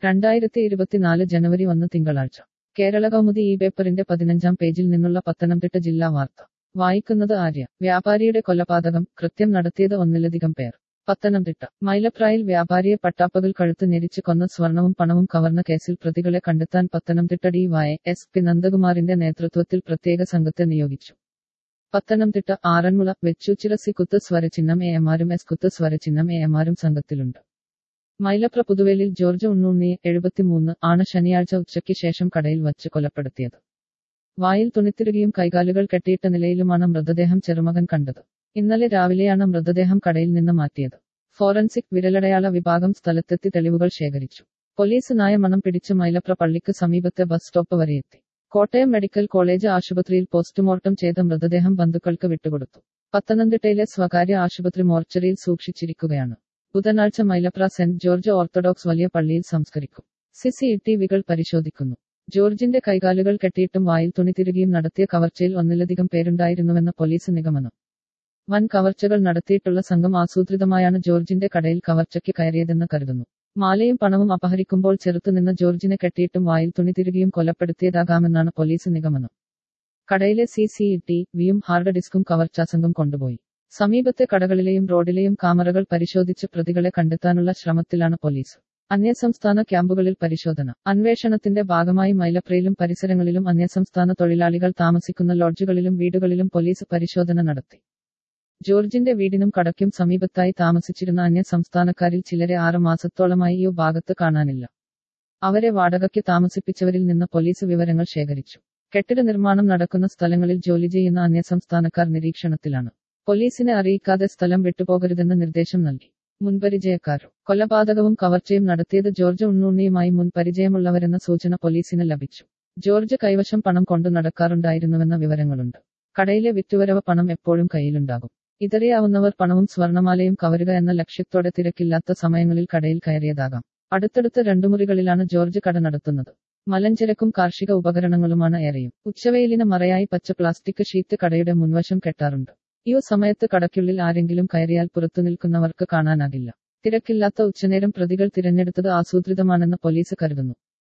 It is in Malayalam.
രണ്ടായിരത്തി ഇരുപത്തിനാല് ജനുവരി ഒന്ന് തിങ്കളാഴ്ച കേരള കൗമുദി ഈ പേപ്പറിന്റെ പതിനഞ്ചാം പേജിൽ നിന്നുള്ള പത്തനംതിട്ട ജില്ലാ വാർത്ത വായിക്കുന്നത് ആര്യ വ്യാപാരിയുടെ കൊലപാതകം കൃത്യം നടത്തിയത് ഒന്നിലധികം പേർ പത്തനംതിട്ട മൈലപ്രായിൽ വ്യാപാരിയെ പട്ടാപ്പകൽ കഴുത്ത് ഞെരിച്ച് കൊന്ന സ്വർണവും പണവും കവർന്ന കേസിൽ പ്രതികളെ കണ്ടെത്താൻ Pathanamthitta D Y S P നന്ദകുമാറിന്റെ നേതൃത്വത്തിൽ പ്രത്യേക സംഘത്തെ നിയോഗിച്ചു പത്തനംതിട്ട ആറന്മുള വെച്ചൂച്ചിറ സി കുത്ത് സ്വരചിഹ്നം എ എമാരും എസ് കുത്ത് സ്വരചിഹ്നം എ എമാരും സംഘത്തിലുണ്ട് മൈലപ്ര പുതുവേലിൽ ജോർജ് ഉണ്ണുണ്ണിയെ എഴുപത്തിമൂന്ന് ആണ് ശനിയാഴ്ച ഉച്ചയ്ക്ക് ശേഷം കടയിൽ വച്ച് കൊലപ്പെടുത്തിയത് വായിൽ തുണിത്തിരുകയും കൈകാലുകൾ കെട്ടിയിട്ട നിലയിലുമാണ് മൃതദേഹം ചെറുമകൻ കണ്ടത് ഇന്നലെ രാവിലെയാണ് മൃതദേഹം കടയിൽ നിന്ന് മാറ്റിയത് ഫോറൻസിക് വിരലടയാള വിഭാഗം സ്ഥലത്തെത്തി തെളിവുകൾ ശേഖരിച്ചു പോലീസ് നായ മണം പിടിച്ച് മൈലപ്ര പള്ളിക്ക് സമീപത്തെ ബസ് സ്റ്റോപ്പ് വരെയെത്തി കോട്ടയം മെഡിക്കൽ കോളേജ് ആശുപത്രിയിൽ പോസ്റ്റ്മോർട്ടം ചെയ്ത മൃതദേഹം ബന്ധുക്കൾക്ക് വിട്ടുകൊടുത്തു പത്തനംതിട്ടയിലെ സ്വകാര്യ ആശുപത്രി മോർച്ചറിയിൽ സൂക്ഷിച്ചിരിക്കുകയാണ് ബുധനാഴ്ച മൈലപ്ര സെന്റ് ജോർജ് ഓർത്തഡോക്സ് വലിയ പള്ളിയിൽ സംസ്കരിക്കും സിസി ടിവികൾ പരിശോധിക്കുന്നു ജോർജിന്റെ കൈകാലുകൾ കെട്ടിയിട്ടും വായിൽ തുണി തിരുകിയും നടത്തിയ കവർച്ചയിൽ ഒന്നിലധികം പേരുണ്ടായിരുന്നുവെന്ന് പോലീസ് നിഗമനം വൻ കവർച്ചകൾ നടത്തിയിട്ടുള്ള സംഘം ആസൂത്രിതമായാണ് ജോർജിന്റെ കടയിൽ കവർച്ചയ്ക്ക് കയറിയതെന്ന് കരുതുന്നു മാലയും പണവും അപഹരിക്കുമ്പോൾ ചെറുത്തുനിന്ന ജോർജിനെ കെട്ടിയിട്ടും വായിൽ തുണി തിരുകിയും കൊലപ്പെടുത്തിയതാകാമെന്നാണ് പോലീസ് നിഗമനം കടയിലെ സി സി ടി വിയും ഹാർഡ് ഡിസ്കും കവർച്ചാസംഘം കൊണ്ടുപോയി സമീപത്തെ കടകളിലെയും റോഡിലെയും കാമറകൾ പരിശോധിച്ച് പ്രതികളെ കണ്ടെത്താനുള്ള ശ്രമത്തിലാണ് പോലീസ് അന്യസംസ്ഥാന ക്യാമ്പുകളിൽ പരിശോധന അന്വേഷണത്തിന്റെ ഭാഗമായി മൈലപ്രയിലും പരിസരങ്ങളിലും അന്യസംസ്ഥാന തൊഴിലാളികൾ താമസിക്കുന്ന ലോഡ്ജുകളിലും വീടുകളിലും പോലീസ് പരിശോധന നടത്തി ജോർജിന്റെ വീടിനും കടയ്ക്കും സമീപത്തായി താമസിച്ചിരുന്ന അന്യ സംസ്ഥാനക്കാരിൽ ചിലരെ ആറ് മാസത്തോളമായി ഈ ഭാഗത്ത് കാണാനില്ല അവരെ വാടകയ്ക്ക് താമസിപ്പിച്ചവരിൽ നിന്ന് പോലീസ് വിവരങ്ങൾ ശേഖരിച്ചു കെട്ടിട നിർമ്മാണം നടക്കുന്ന സ്ഥലങ്ങളിൽ ജോലി ചെയ്യുന്ന അന്യസംസ്ഥാനക്കാർ നിരീക്ഷണത്തിലാണ് പോലീസിനെ അറിയിക്കാതെ സ്ഥലം വിട്ടുപോകരുതെന്ന് നിർദ്ദേശം നൽകി മുൻപരിചയക്കാരോ കൊലപാതകവും കവർച്ചയും നടത്തിയത് ജോർജ് ഉണ്ണുണ്ണിയുമായി മുൻ പരിചയമുള്ളവരെന്ന സൂചന പോലീസിന് ലഭിച്ചു ജോർജ് കൈവശം പണം കൊണ്ടു നടക്കാറുണ്ടായിരുന്നുവെന്ന വിവരങ്ങളുണ്ട് കടയിലെ വിറ്റുവരവ് പണം എപ്പോഴും കയ്യിലുണ്ടാകും ഇതറിയാവുന്നവർ പണവും സ്വർണമാലയും കവരുക എന്ന ലക്ഷ്യത്തോടെ തിരക്കില്ലാത്ത സമയങ്ങളിൽ കടയിൽ കയറിയതാകാം അടുത്തടുത്ത രണ്ടു മുറികളിലാണ് ജോർജ് കട നടത്തുന്നത് മലഞ്ചരക്കും കാർഷിക ഉപകരണങ്ങളുമാണ് ഏറെയും ഉച്ചവെയിലിന് മറയായി പച്ച പ്ലാസ്റ്റിക് ഷീറ്റ് കടയുടെ മുൻവശം കെട്ടാറുണ്ട് ഈ സമയത്ത് കടയ്ക്കുള്ളിൽ ആരെങ്കിലും കയറിയാൽ പുറത്തു നിൽക്കുന്നവർക്ക് കാണാനാകില്ല തിരക്കില്ലാത്ത ഉച്ചനേരം പ്രതികൾ തിരഞ്ഞെടുത്തത് ആസൂത്രിതമാണെന്ന് പോലീസ് കരുതുന്നു